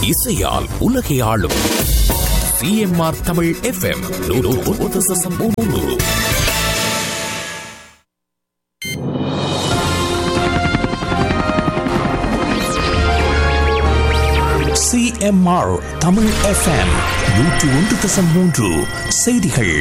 இசையால் உலகை ஆளும் CMR Tamil FM CMR Tamil FM நூற்று ஒன்று தசம் மூன்று செய்திகள்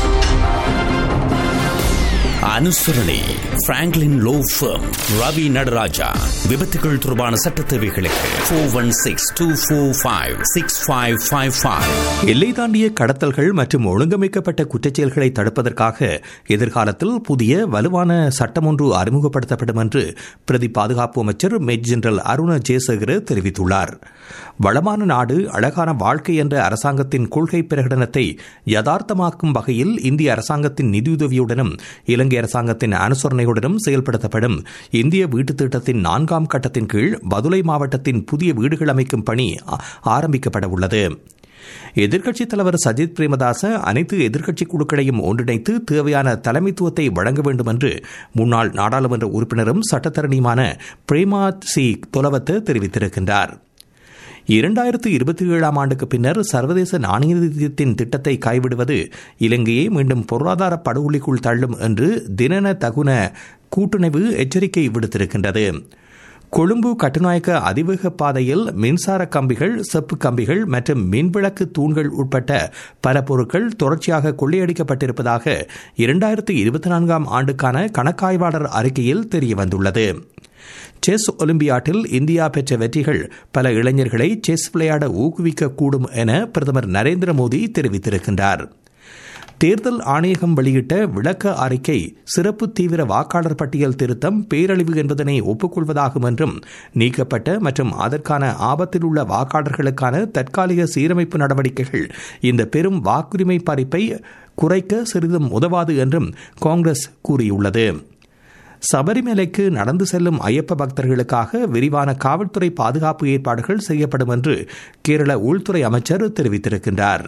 அனுசரணை Franklin law firm Ravi Nataraja விபத்துகள் தொடர்பான சட்ட தேவைகளுக்கு four one six two four five six five five five எல்லை தாண்டிய கடத்தல்கள் மற்றும் ஒழுங்கமைக்கப்பட்ட குற்றச்செயல்களை தடுப்பதற்காக எதிர்காலத்தில் புதிய வலுவான சட்டம் ஒன்று அறிமுகப்படுத்தப்படும் என்று பிரதி பாதுகாப்பு அமைச்சர் மேஜர் ஜெனரல் அருண ஜெயசேகர தெரிவித்துள்ளார் வளமான நாடு அழகான வாழ்க்கை என்ற அரசாங்கத்தின் கொள்கை பிரகடனத்தை யதார்த்தமாக்கும் வகையில் இந்திய அரசாங்கத்தின் நிதியுதவியுடனும் இலங்கை அரசாங்கத்தின் அனுசரணையுடனும் செயல்படுத்தப்படும் இந்திய வீட்டுத் திட்டத்தின் நான்காம் கட்டத்தின் கீழ் பதுளை மாவட்டத்தின் புதிய வீடுகள் அமைக்கும் பணி ஆரம்பிக்கப்பட உள்ளது எதிர்க்கட்சித் தலைவர் சஜித் பிரேமதாச அனைத்து எதிர்க்கட்சி குழுக்களையும் ஒன்றிணைத்து தேவையான தலைமைத்துவத்தை வழங்க வேண்டும் என்று முன்னாள் நாடாளுமன்ற உறுப்பினரும் சட்டத்தரணியுமான பிரேமா சி தொலவத்து தெரிவித்திருக்கின்றார் இரண்டாயிரத்து இருபத்தி ஏழாம் ஆண்டுக்கு பின்னர் சர்வதேச நாணய நிதியத்தின் திட்டத்தை கைவிடுவது இலங்கையை மீண்டும் பொருளாதார படுகொலிக்குள் தள்ளும் என்று தினன தகுன கூட்டுணைவு எச்சரிக்கை விடுத்திருக்கின்றது கொழும்பு கட்டுநாயக்க அதிவேக பாதையில் மின்சார கம்பிகள் செப்பு கம்பிகள் மற்றும் மின்விளக்கு தூண்கள் உட்பட்ட பல பொருட்கள் தொடர்ச்சியாக கொள்ளையடிக்கப்பட்டிருப்பதாக இரண்டாயிரத்து இருபத்தி நான்காம் ஆண்டுக்கான கணக்காய்வாளர் அறிக்கையில் தெரியவந்துள்ளது செஸ் ஒலிம்பியாட்டில் இந்தியா பெற்ற வெற்றிகள் பல இளைஞர்களை செஸ் விளையாட ஊக்குவிக்கக்கூடும் என பிரதமர் நரேந்திர மோடி தெரிவித்திருக்கின்றார் தேர்தல் ஆணையகம் வெளியிட்ட விளக்க அறிக்கை சிறப்பு தீவிர வாக்காளர் பட்டியல் திருத்தம் பேரழிவு என்பதனை ஒப்புக்கொள்வதாகும் என்றும் நீக்கப்பட்ட மற்றும் அதற்கான ஆபத்தில் உள்ள வாக்காளர்களுக்கான தற்காலிக சீரமைப்பு நடவடிக்கைகள் இந்த பெரும் வாக்குரிமை பறிப்பை குறைக்க சிறிதும் உதவாது என்றும் காங்கிரஸ் கூறியுள்ளது சபரிமலைக்கு நடந்து செல்லும் ஐயப்ப பக்தர்களுக்காக விரிவான காவல்துறை பாதுகாப்பு ஏற்பாடுகள் செய்யப்படும் என்று கேரள உள்துறை அமைச்சர் தெரிவித்திருக்கின்றார்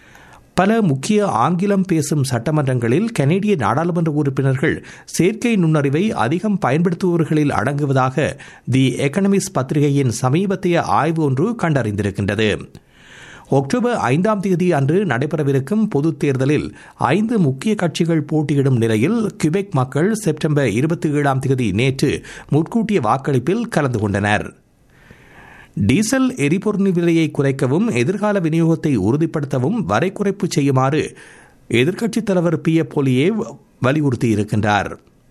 பல முக்கிய ஆங்கிலம் பேசும் சட்டமன்றங்களில் கனேடிய நாடாளுமன்ற உறுப்பினர்கள் செயற்கை நுண்ணறிவை அதிகம் பயன்படுத்துபவர்களில் அடங்குவதாக தி எக்கனமிஸ் பத்திரிகையின் சமீபத்திய ஆய்வு ஒன்று கண்டறிந்திருக்கின்றது அக்டோபர் ஐந்தாம் தேதி அன்று நடைபெறவிருக்கும் பொதுத் தேர்தலில் ஐந்து முக்கிய கட்சிகள் போட்டியிடும் நிலையில் கியூபெக் மக்கள் செப்டம்பர் இருபத்தி ஏழாம் தேதி நேற்று முன்கூட்டிய வாக்களிப்பில் கலந்து கொண்டனர் டீசல் எரிபொருள் விலையை குறைக்கவும் எதிர்கால விநியோகத்தை உறுதிப்படுத்தவும் வரை குறைப்பு செய்யுமாறு எதிர்க்கட்சித் தலைவர் பி எ போலியே வலியுறுத்தியிருக்கின்றார்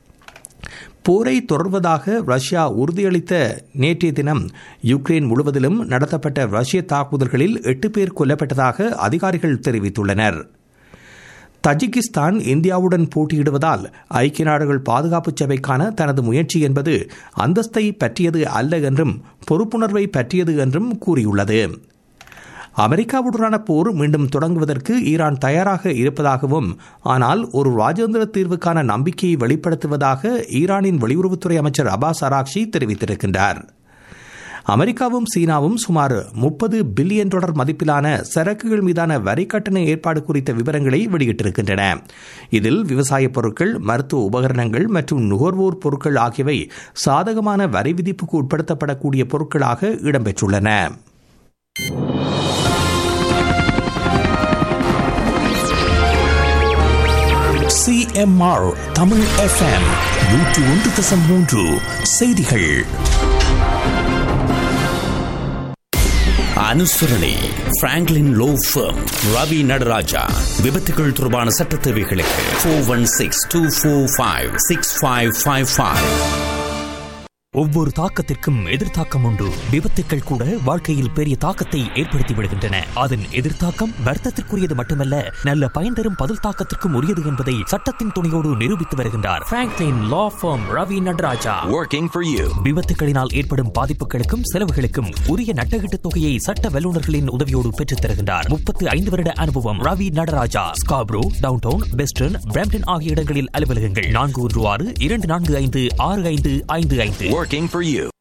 போரை தொடர்வதாக ரஷ்யா உறுதியளித்த நேற்றைய தினம் யுக்ரைன் முழுவதிலும் நடத்தப்பட்ட ரஷ்ய தாக்குதல்களில் எட்டு பேர் கொல்லப்பட்டதாக அதிகாரிகள் தெரிவித்துள்ளனர் தஜிகிஸ்தான் இந்தியாவுடன் போட்டியிடுவதால் ஐக்கிய நாடுகள் பாதுகாப்பு சபைக்கான தனது முயற்சி என்பது அந்தஸ்தை பற்றியது அல்ல என்றும் பொறுப்புணர்வை பற்றியது என்றும் கூறியுள்ளது அமெரிக்காவுடனான போர் மீண்டும் தொடங்குவதற்கு ஈரான் தயாராக இருப்பதாகவும் ஆனால் ஒரு ராஜேந்திர தீர்வுக்கான நம்பிக்கையை வெளிப்படுத்துவதாக ஈரானின் வெளியுறவுத்துறை அமைச்சர் அபாஸ் அராக்ஷி தெரிவித்திருக்கின்றார் அமெரிக்காவும் சீனாவும் சுமார் முப்பது பில்லியன் டாலர் மதிப்பிலான சரக்குகள் மீதான வரி கட்டண ஏற்பாடு குறித்த விவரங்களை வெளியிட்டிருக்கின்றன இதில் விவசாய பொருட்கள் மருத்துவ உபகரணங்கள் மற்றும் நுகர்வோர் பொருட்கள் ஆகியவை சாதகமான வரி விதிப்புக்கு உட்படுத்தப்படக்கூடிய பொருட்களாக இடம்பெற்றுள்ளன சிஎம்ஆர் தமிழ் எஃப்எம் நூற்று ஒன்று தசம் மூன்று செய்திகள் அனுசரணை Franklin law firm Ravi Nataraja விபத்துகள் தொடர்பான சட்ட தேவைகளுக்கு four one six two four five six five five five ஒவ்வொரு தாக்கத்திற்கும் எதிர்த்தாக்கம் உண்டு விபத்துக்கள் கூட வாழ்க்கையில் பெரிய தாக்கத்தை ஏற்படுத்தி விடுகின்றன அதன் எதிர்த்தாக்கம் வர்த்தத்திற்குரியது மட்டுமல்ல நல்ல பயன் தரும் பதில் தாக்கத்திற்கும் உரியது என்பதை சட்டத்தின் துணையோடு நிரூபித்து வருகின்றார் Franklin law firm Ravi Nataraja Working for you. விபத்துகளினால் ஏற்படும் பாதிப்புகளுக்கும் செலவுகளுக்கும் உரிய நட்டகீட்டு தொகையை சட்ட வல்லுநர்களின் உதவியோடு பெற்றுத் தருகின்றார் முப்பத்து ஐந்து வருட அனுபவம் Ravi Nataraja Scarborough downtown western Brampton ஆகிய இடங்களில் அலுவலகங்கள் நான்கு ஒன்று ஆறு இரண்டு நான்கு ஐந்து ஆறு ஐந்து ஐந்து ஐந்து Working for you.